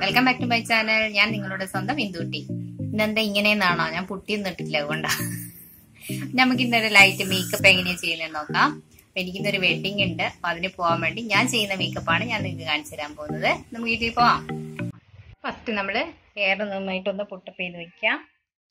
welcome back to my channel ഞാൻ നിങ്ങളുടെ സ്വന്തം ഇന്ദുട്ടി ഇന്നെന്താ ഇങ്ങനെയെന്നാണോ ഞാൻ പുട്ടിയൊന്നും ഇട്ടിട്ടില്ല അതുകൊണ്ടാ നമുക്ക് ഇന്നൊരു ലൈറ്റ് മേക്കപ്പ് എങ്ങനെയാ ചെയ്യുന്നത് നോക്കാം അപ്പൊ എനിക്കിന്നൊരു വെഡിങ് ഉണ്ട് അപ്പൊ അതിന് പോകാൻ വേണ്ടി ഞാൻ ചെയ്യുന്ന മേക്കപ്പ് ആണ് ഞാൻ നിങ്ങൾക്ക് കാണിച്ചു തരാൻ പോകുന്നത് നമുക്ക് വീട്ടിൽ പോവാം ഫസ്റ്റ് നമ്മള് ഹെയർ നന്നായിട്ടൊന്ന് പുട്ടപ്പ് ചെയ്ത് വെക്കാം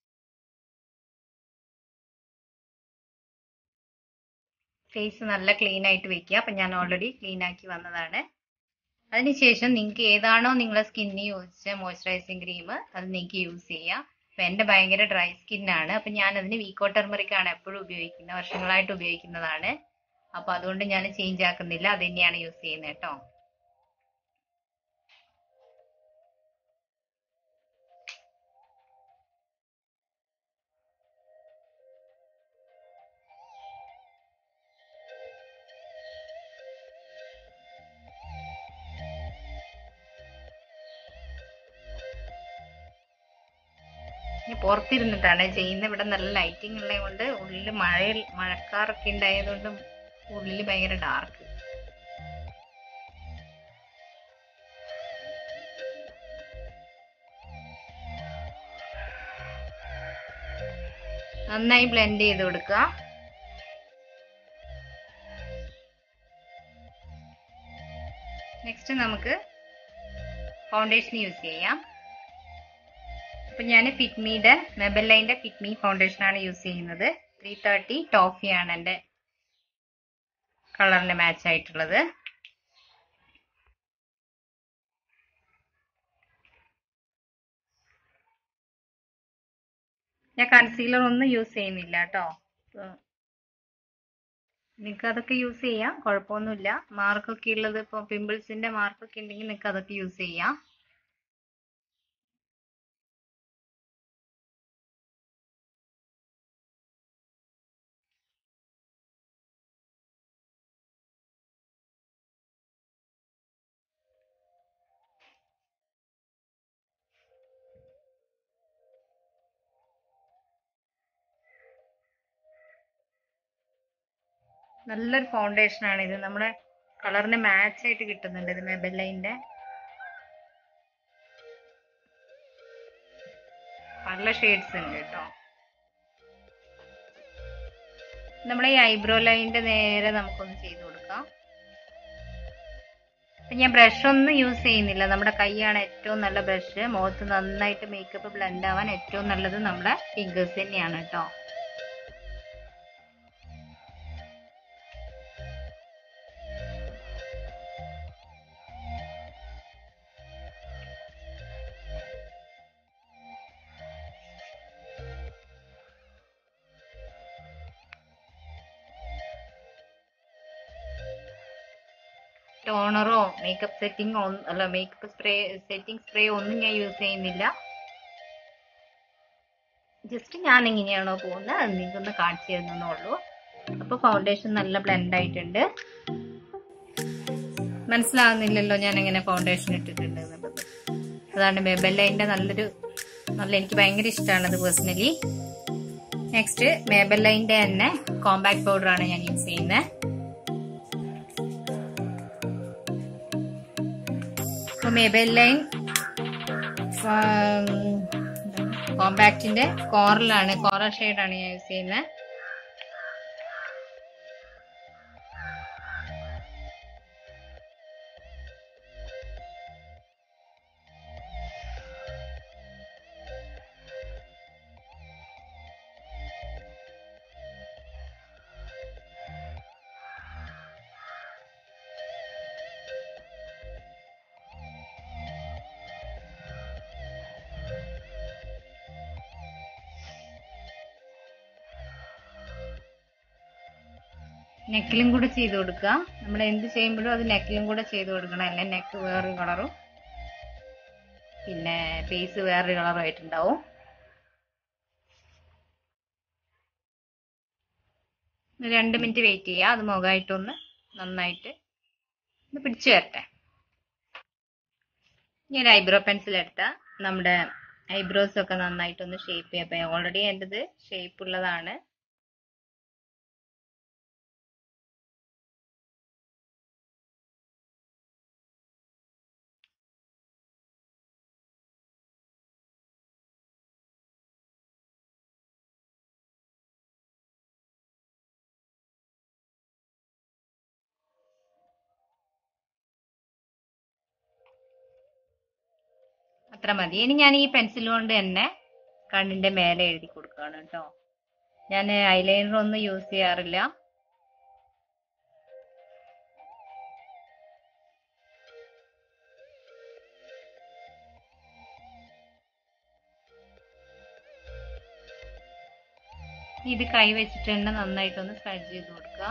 ഫേസ് നല്ല ക്ലീൻ ആയിട്ട് വെക്കുക അപ്പൊ ഞാൻ ഓൾറെഡി ക്ലീൻ ആക്കി വന്നതാണ് അതിനുശേഷം നിങ്ങൾക്ക് ഏതാണോ നിങ്ങളെ സ്കിന്നിന് യോജിച്ച മോയ്സ്ചറൈസിങ് ക്രീം അത് നിങ്ങൾക്ക് യൂസ് ചെയ്യാം അപ്പൊ എന്റെ ഭയങ്കര ഡ്രൈ സ്കിന്നാണ് അപ്പൊ ഞാൻ അതിന് വീക്കോ ടെർമറിക് ആണ് എപ്പോഴും ഉപയോഗിക്കുന്നത് വർഷങ്ങളായിട്ട് ഉപയോഗിക്കുന്നതാണ് അപ്പൊ അതുകൊണ്ട് ഞാൻ ചേഞ്ച് ആക്കുന്നില്ല അത് തന്നെയാണ് യൂസ് ചെയ്യുന്നത് കേട്ടോ പുറത്തിരുന്നിട്ടാണ് ചെയ്യുന്നത് ഇവിടെ നല്ല ലൈറ്റിംഗ് ഉള്ളത് കൊണ്ട് ഉള്ളിൽ മഴ മഴക്കാറൊക്കെ ഉണ്ടായതുകൊണ്ട് ഉള്ളിൽ ഭയങ്കര ഡാർക്ക് നന്നായി ബ്ലെൻഡ് ചെയ്ത് കൊടുക്കുക നെക്സ്റ്റ് നമുക്ക് ഫൗണ്ടേഷൻ യൂസ് ചെയ്യാം അപ്പൊ ഞാൻ ഫിറ്റ്മിയുടെ മെബലൈൻ്റെ ഫിറ്റ്മി ഫൗണ്ടേഷൻ ആണ് യൂസ് ചെയ്യുന്നത് ത്രീ തേർട്ടി ടോഫിയാണ് എൻ്റെ കളറിന് മാച്ച് ആയിട്ടുള്ളത് ഞാൻ കൺസീലർ ഒന്നും യൂസ് ചെയ്യുന്നില്ല കേട്ടോ നിങ്ങൾക്ക് അതൊക്കെ യൂസ് ചെയ്യാം കുഴപ്പമൊന്നുമില്ല മാർക്കൊക്കെ ഉള്ളത് ഇപ്പോൾ പിമ്പിൾസിന്റെ മാർക്കൊക്കെ ഉണ്ടെങ്കിൽ നിങ്ങൾക്ക് അതൊക്കെ യൂസ് ചെയ്യാം നല്ലൊരു ഫൗണ്ടേഷൻ ആണ് ഇത് നമ്മുടെ കളറിന് മാച്ച് ആയിട്ട് കിട്ടുന്നുണ്ട് ഇത് മെബലൈൻ്റെ പല ഷെയ്ഡ്സ് ഉണ്ട് കേട്ടോ നമ്മുടെ ഈ ഐബ്രോ ലൈനിന്റെ നേരെ നമുക്കൊന്ന് ചെയ്ത് കൊടുക്കാം അപ്പൊ ഞാൻ ബ്രഷ് ഒന്നും യൂസ് ചെയ്യുന്നില്ല നമ്മുടെ കൈയാണ് ഏറ്റവും നല്ല ബ്രഷ് മുഖത്ത് നന്നായിട്ട് മേക്കപ്പ് ബ്ലെൻഡ് ആവാൻ ഏറ്റവും നല്ലത് നമ്മുടെ ഫിംഗേഴ്സ് തന്നെയാണ് കേട്ടോ ടോണറോ മേക്കപ്പ് സെറ്റിംഗോ അല്ല മേക്കപ്പ് സ്പ്രേ സെറ്റിംഗ് സ്പ്രേ ഒന്നും ഞാൻ യൂസ് ചെയ്യുന്നില്ല ജസ്റ്റ് ഞാൻ എങ്ങനെയാണോ പോകുന്നത് അത് നിങ്ങൾക്കൊന്ന് കാണിച്ചു തരുന്നുള്ളൂ അപ്പൊ ഫൗണ്ടേഷൻ നല്ല ബ്ലെൻഡ് ആയിട്ടുണ്ട് മനസ്സിലാവുന്നില്ലല്ലോ ഞാൻ എങ്ങനെ ഫൗണ്ടേഷൻ ഇട്ടിട്ടുണ്ട് എന്നുള്ളത് അതാണ് മേബല്ലൈൻ്റെ നല്ലൊരു നല്ല എനിക്ക് ഭയങ്കര ഇഷ്ടമാണ് അത് പേഴ്സണലി നെക്സ്റ്റ് മേബല്ലൈൻ്റെ തന്നെ കോമ്പാക്ട് പൗഡർ ആണ് ഞാൻ യൂസ് ചെയ്യുന്നത് അപ്പോൾ മെബെല്ലൈൻ കോമ്പാക്റ്റിന്റെ കോറലാണ് കോറൽ ഷെയ്ഡാണ് ഞാൻ യൂസ് ചെയ്യുന്നത് നെക്കിലും കൂടെ ചെയ്ത് കൊടുക്കുക നമ്മൾ എന്ത് ചെയ്യുമ്പോഴും അത് നെക്കിലും കൂടെ ചെയ്ത് കൊടുക്കണം അല്ലെ നെക്ക് വേറൊരു കളറും പിന്നെ ഫേസ് വേറൊരു കളറും ആയിട്ടുണ്ടാവും രണ്ട് മിനിറ്റ് വെയിറ്റ് ചെയ്യുക അത് മുഖമായിട്ടൊന്ന് നന്നായിട്ട് ഒന്ന് പിടിച്ചു വരട്ടെ ഇനി ഒരു ഐബ്രോ പെൻസിൽ എടുത്താൽ നമ്മുടെ ഐബ്രോസ് ഒക്കെ നന്നായിട്ടൊന്ന് ഷേപ്പ് ചെയ്യാം ഓൾറെഡി എൻ്റെത് ഷേപ്പ് ഉള്ളതാണ് അത്ര മതി ഇനി ഞാൻ ഈ പെൻസിൽ കൊണ്ട് തന്നെ കണ്ണിന്റെ മേലെ എഴുതി കൊടുക്കുകയാണ് കേട്ടോ ഞാൻ ഐലൈനർ ഒന്നും യൂസ് ചെയ്യാറില്ല ഇത് കൈ വെച്ചിട്ട് തന്നെ നന്നായിട്ടൊന്ന് സ്പ്രെഡ് ചെയ്ത് കൊടുക്കുക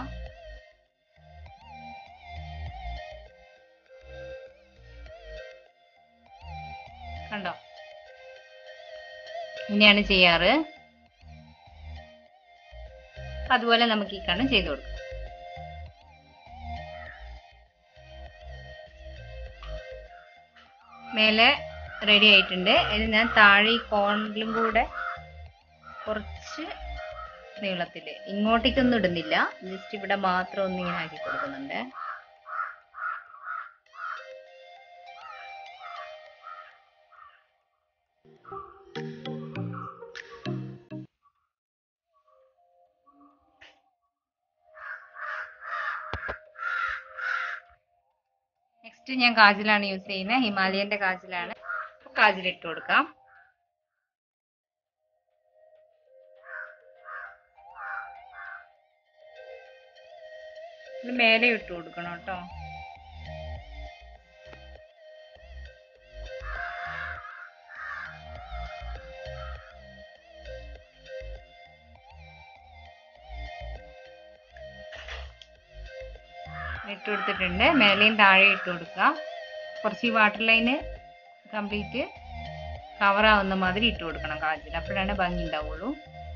കണ്ടോ ഇങ്ങനെയാണ് ചെയ്യാറ് അതുപോലെ നമുക്ക് ഈ കണ്ണ് ചെയ്ത് കൊടുക്കാം മേലെ റെഡി ആയിട്ടുണ്ട് ഇത് ഞാൻ താഴെ ഈ കോണിലും കൂടെ കുറച്ച് നീളത്തില് ഇങ്ങോട്ടേക്കൊന്നും ഇടുന്നില്ല ജസ്റ്റ് ഇവിടെ മാത്രം ഒന്ന് ഇങ്ങനെ ആക്കി കൊടുക്കുന്നുണ്ട് നെക്സ്റ്റ് ഞാൻ കാജലാണ് യൂസ് ചെയ്യുന്നത് ഹിമാലയന്റെ കാജലാണ് കാജൽ ഇട്ട് കൊടുക്കാം ഇത് മേലെ ഇട്ട് കൊടുക്കണം കേട്ടോ ഇട്ട് കൊടുത്തിട്ടുണ്ട് മേലെയും താഴെ ഇട്ട് കൊടുക്കുക കുറച്ച് ഈ വാട്ടർ ലൈന് കംപ്ലീറ്റ് കവർ ആവുന്ന മാതിരി ഇട്ട് കൊടുക്കണം കാജിൽ അപ്പോഴാണ് ഭംഗി ഉണ്ടാവുള്ളൂ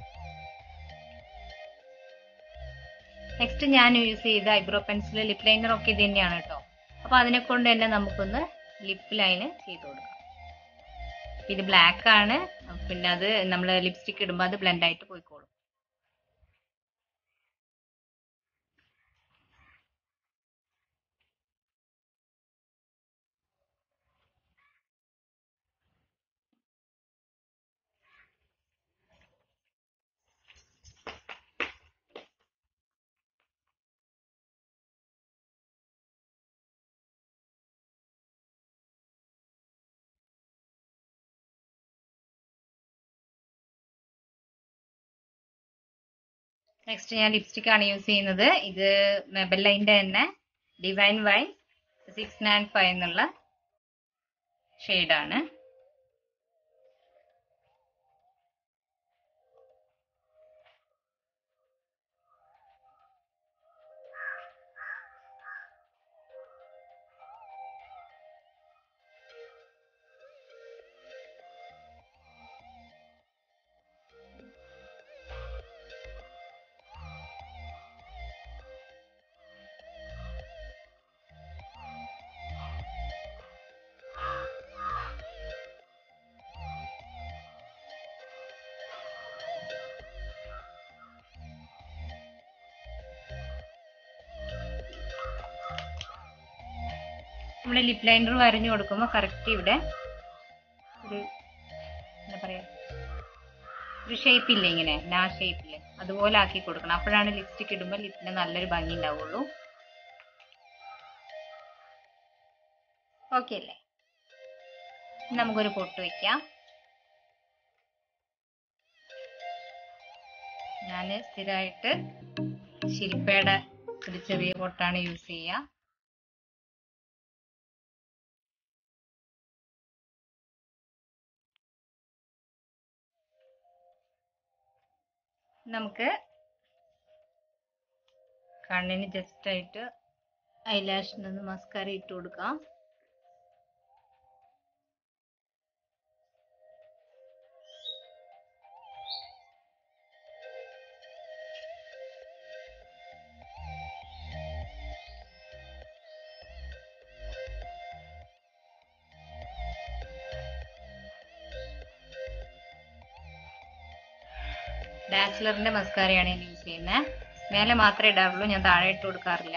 നെക്സ്റ്റ് ഞാൻ യൂസ് ചെയ്ത ഐബ്രോ പെൻസിൽ ലിപ് ലൈനർ ഒക്കെ ഇത് തന്നെയാണ് കേട്ടോ അപ്പൊ അതിനെ കൊണ്ട് തന്നെ നമുക്കൊന്ന് ലിപ്പ് ലൈന് ചെയ്ത് കൊടുക്കാം ഇത് ബ്ലാക്ക് ആണ് പിന്നെ അത് നമ്മൾ ലിപ്സ്റ്റിക് ഇടുമ്പോൾ അത് ബ്ലെൻഡ് ആയിട്ട് പോയിക്കോളും നെക്സ്റ്റ് ഞാൻ ലിപ്സ്റ്റിക് ആണ് യൂസ് ചെയ്യുന്നത് ഇത് മെബലൈൻ്റെ തന്നെ divine wine six nine five എന്നുള്ള ഷെയ്ഡാണ് നമ്മുടെ ലിപ് ലൈനർ വരഞ്ഞു കൊടുക്കുമ്പോൾ കറക്റ്റ് ഇവിടെ ഒരു എന്താ പറയാ ഒരു ഷേപ്പ് ഇല്ലേ ഇങ്ങനെ നാ ഷേപ്പില് അതുപോലെ ആക്കി കൊടുക്കണം അപ്പോഴാണ് ലിപ്സ്റ്റിക് ഇടുമ്പോൾ ലിപ്പിന് നല്ലൊരു ഭംഗി ഉണ്ടാവുള്ളൂ ഓക്കെ അല്ലേ ഇനി നമുക്കൊരു പൊട്ട് വെക്കാം ഞാൻ സ്ഥിരമായിട്ട് ശില്പയുടെ ഒരു ചെറിയ പൊട്ടാണ് യൂസ് ചെയ്യുക നമുക്ക് കണ്ണിന് ജസ്റ്റ് ആയിട്ട് ഐലാഷിനൊന്ന് മസ്കാര ഇട്ട് കൊടുക്കാം ബാച്ചിലറിന്റെ മസ്കാരയാണ് ഞാൻ യൂസ് ചെയ്യുന്നത് മേലെ മാത്രമേ ഇടാറുള്ളൂ ഞാൻ താഴെ ഇട്ട് കൊടുക്കാറില്ല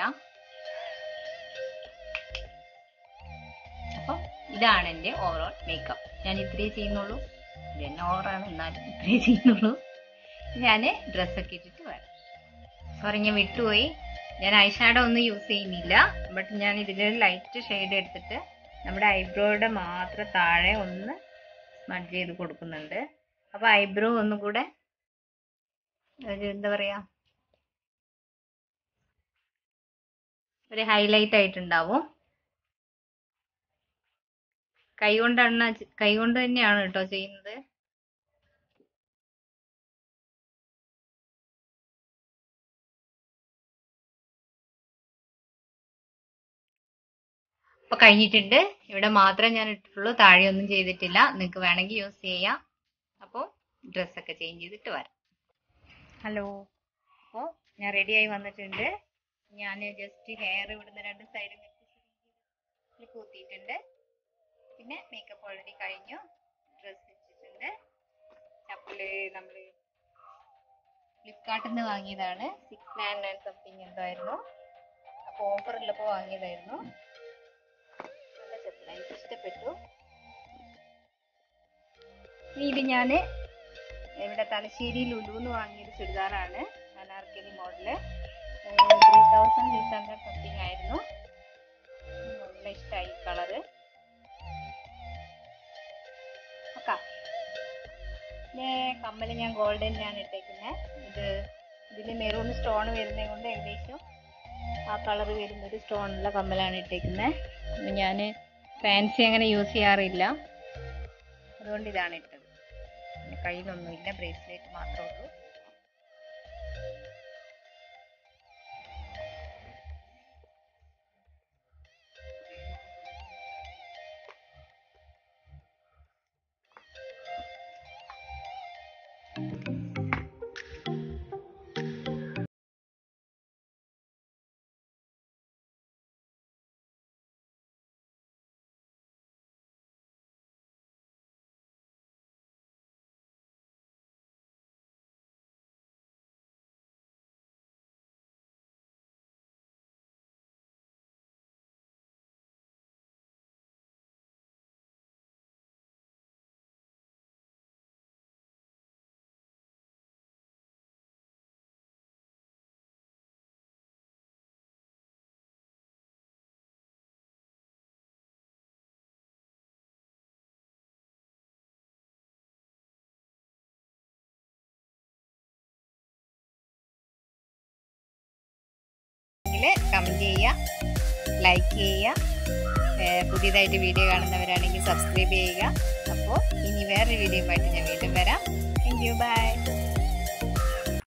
അപ്പം ഇതാണ് എൻ്റെ ഓവറോൾ മേക്കപ്പ് ഞാൻ ഇത്രയേ ചെയ്യുന്നുള്ളൂ ഇത് തന്നെ ഓവറാണ് എന്നാലും ഇത്രയേ ചെയ്യുന്നുള്ളൂ ഞാൻ ഡ്രസ്സൊക്കെ ഇട്ടിട്ട് വരാം സോറി ഞാൻ വിട്ടുപോയി ഞാൻ ഐഷാഡോ ഒന്നും യൂസ് ചെയ്യുന്നില്ല ബട്ട് ഞാൻ ഇതിൽ ലൈറ്റ് ഷെയ്ഡ് എടുത്തിട്ട് നമ്മുടെ ഐബ്രോയുടെ മാത്രം താഴെ ഒന്ന് സ്മഡ്ജ് ചെയ്ത് കൊടുക്കുന്നുണ്ട് അപ്പോൾ ഐബ്രോ ഒന്നും കൂടെ ഒരു എന്താ പറയാ ഒരു ഹൈലൈറ്റ് ആയിട്ടുണ്ടാവും കൈ കൊണ്ടാണ് കൈ കൊണ്ട് തന്നെയാണ് കേട്ടോ ചെയ്യുന്നത് അപ്പൊ കഴിഞ്ഞിട്ടുണ്ട് ഇവിടെ മാത്രമേ ഞാൻ ഇട്ടിട്ടുള്ളൂ താഴെ ഒന്നും ചെയ്തിട്ടില്ല നിങ്ങൾക്ക് വേണമെങ്കിൽ യൂസ് ചെയ്യാം അപ്പോൾ ഡ്രസ്സൊക്കെ ചേഞ്ച് ചെയ്തിട്ട് വരാം ഹലോ അപ്പോൾ ഞാൻ റെഡിയായി വന്നിട്ടുണ്ട് ഞാൻ ജസ്റ്റ് ഹെയർ ഇവിടുന്ന് രണ്ട് സൈഡിൽ കൂത്തിയിട്ടുണ്ട് പിന്നെ മേക്കപ്പ് ഓൾറെഡി കഴിഞ്ഞു ഡ്രസ്സ് വെച്ചിട്ടുണ്ട് ചപ്പല് നമ്മൾ ഫ്ലിപ്കാർട്ടിൽ നിന്ന് വാങ്ങിയതാണ് സിക്സ് നയൻ നയൻ സംതിങ് എന്തായിരുന്നു അപ്പോൾ ഓഫർ ഉള്ളപ്പോൾ വാങ്ങിയതായിരുന്നു നല്ല ചപ്പല എനിക്ക് ഇഷ്ടപ്പെട്ടു ഇനി ഇത് ഞാൻ ഇവിടെ തലശ്ശേരി ലുലുന്ന് വാങ്ങിയൊരു ചുരിദാറാണ് anarkali model three thousand six hundred something ആയിരുന്നു നല്ല ഇഷ്ടമായി കളറ് ഒക്കെ പിന്നെ കമ്മല് ഞാൻ ഗോൾഡനിലാണ് ഇട്ടേക്കുന്നത് ഇത് ഇതിൽ മെറൂൺ സ്റ്റോൺ വരുന്നത് കൊണ്ട് ഏകദേശം ആ കളർ വരുന്ന ഒരു സ്റ്റോണുള്ള കമ്മലാണ് ഇട്ടേക്കുന്നത് ഞാൻ ഫാൻസി അങ്ങനെ യൂസ് ചെയ്യാറില്ല അതുകൊണ്ട് ഇതാണ് ഇട്ടത് പിന്നെ കയ്യിലൊന്നുമില്ല ബ്രേസ്ലെറ്റ് മാത്രമേ ഉള്ളൂ കമൻറ്റ് ചെയ്യുക ലൈക്ക് ചെയ്യുക ഏർ പുതിയതായിട്ട് വീഡിയോ കാണുന്നവരാണെങ്കിൽ സബ്സ്ക്രൈബ് ചെയ്യുക അപ്പോൾ ഇനി വേറൊരു വീഡിയോയുമായിട്ട് ഞാൻ വീണ്ടും വരാം താങ്ക് യു ബൈ